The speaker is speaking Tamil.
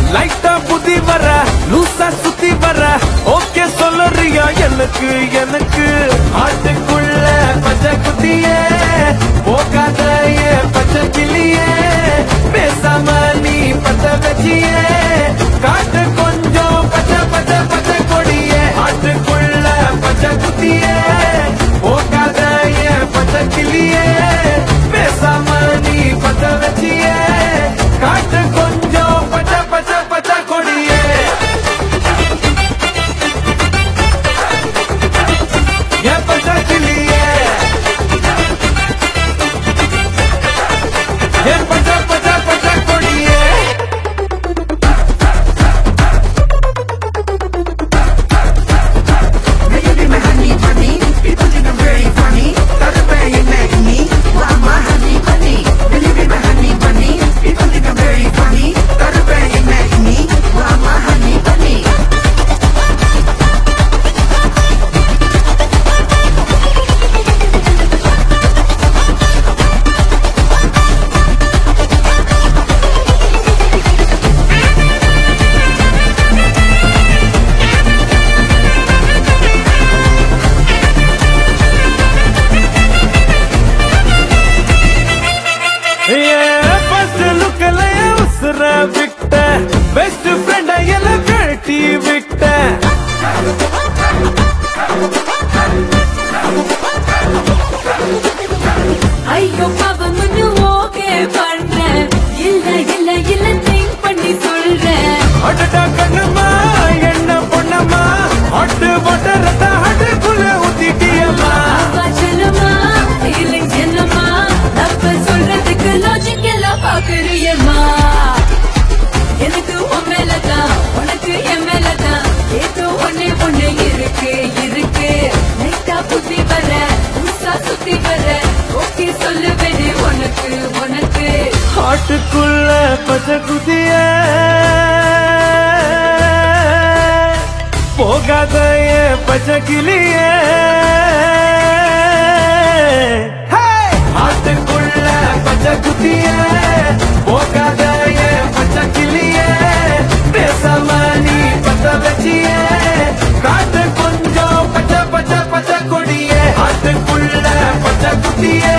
லைட்டா புதி வர லூசா சுத்தி வர ஓகே சொல்லுறியா எனக்கு எனக்கு ஆட்டுக்குள்ள பச்சை குத்தியே போகாத ஏன் பச்சை கிளியே பேசாம நீ பச்சை வச்சியே காட்டு கொஞ்சம் பச்சை பச்சை பச்சை கொடியே ஆட்டுக்குள்ள பச்சை குத்தியே போகாத ஏன் பச்சை கிளியே பேசாம நீ பச்சை வச்சியே காட்டு கொஞ்சம் பச்சை பச்சை பச்சை கொடியே என் பச்சை கிளியே என் பச்சை பச்சை பச்சை கொடியே Now you be my honey bunny. People think I'm very funny. That's the way you make me. Well, I'm my honey bunny. Now you be my honey bunny. People think I'm very funny. That's the way you make me. Well, I'm my honey bunny. First லுக்ல உசுர விட்ட பெஸ்ட் ஃப்ரெண்ட எல்லாம் கழட்டி விட்ட ஐயோ பாவம்னு ஓகே பண்றேன் இல்ல இல்ல இல்ல திங்க் பண்ணி சொல்றேன் அடடா கண்ணுமா என்ன பொண்ணம்மா அட்டு போட்ட ரத்த அட்டுக்குள்ள ஊத்திட்டியம்மா அப்பா செல்லுமா ஃபீலிங்ஸ் என்னமா தப்ப சொல்றதுக்கு லாஜிக் எல்லாம் பாக்குறியம்மா எனக்கு உன் மேலதான் உனக்கு என் மேலதான் ஏதோ ஒண்ணே ஒண்ணு இருக்கு இருக்கு லைட்டா புத்தி வர புதுசா சுத்தி வர ஓகே சொல்லுவேனே உனக்கு உனக்கு ஆட்டுக்குள்ள பச்சை குதிய போகாத ஏன் பச்சை கிளியே ஆட்டுக்குள்ள பச்சை குதிய போகாத ஏன் பச்சை கிளியே பேசாம நீ பச்சை வச்சியே காட்டு கொஞ்சம் பச்சை பச்சை பச்சை கொடியே ஆட்டுக்குள்ள பச்சை குத்தியே